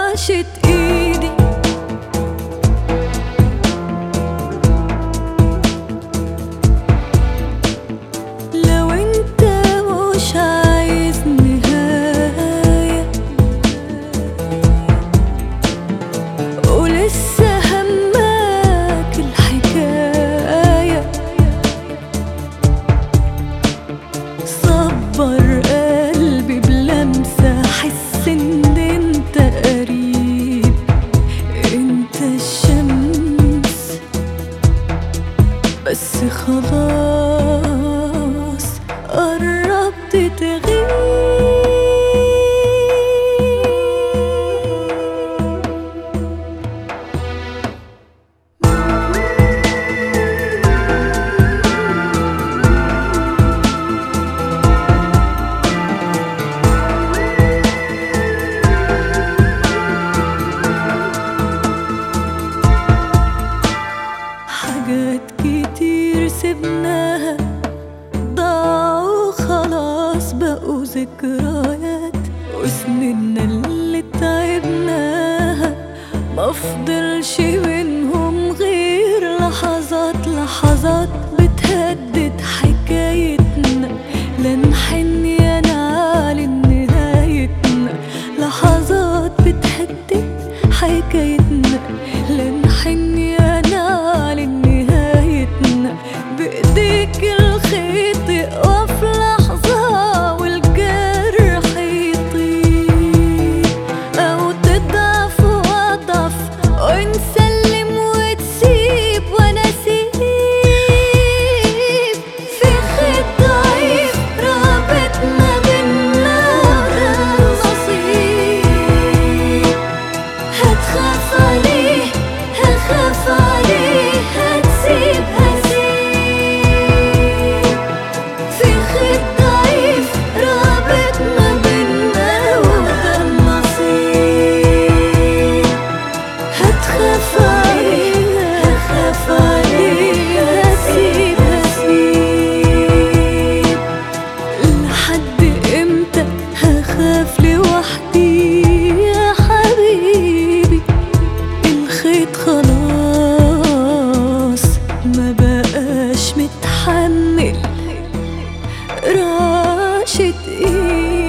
رعشة ايدي لو انت مش عايز نهاية ولسه همك الحكاية صبر قلبي بلمسة حس ان انت قريب انت الشمس بس خلاص قربت تغيب حاجات كتير سبناها ضاعوا خلاص بقوا ذكريات وسننا اللي تعبناها مفضلش منهم غير لحظات لحظات بتهدد حكايتنا لا نحن يا نعلن نهايتنا لحظات بتهدد حكايتنا لا نحن يا نعلن نهايتنا بإيديك الخيط يقوى في لحظة والجرح يطير أو تضعف وأضعف ونسلم وتسيب وأنا أسيب في خيط ضعيف رابط ما بينا وده النصيب هتخاف عليه هخاف عليه هتسيب هسيب في خيط ضعيف رابط ما بينا وده النصيب هتخاف عليه هخاف عليه هسيب هسيب لحد امتى هخاف لوحدي يا حبيبي الخيط خلاص ما بقاش متحمل رعشة ايدي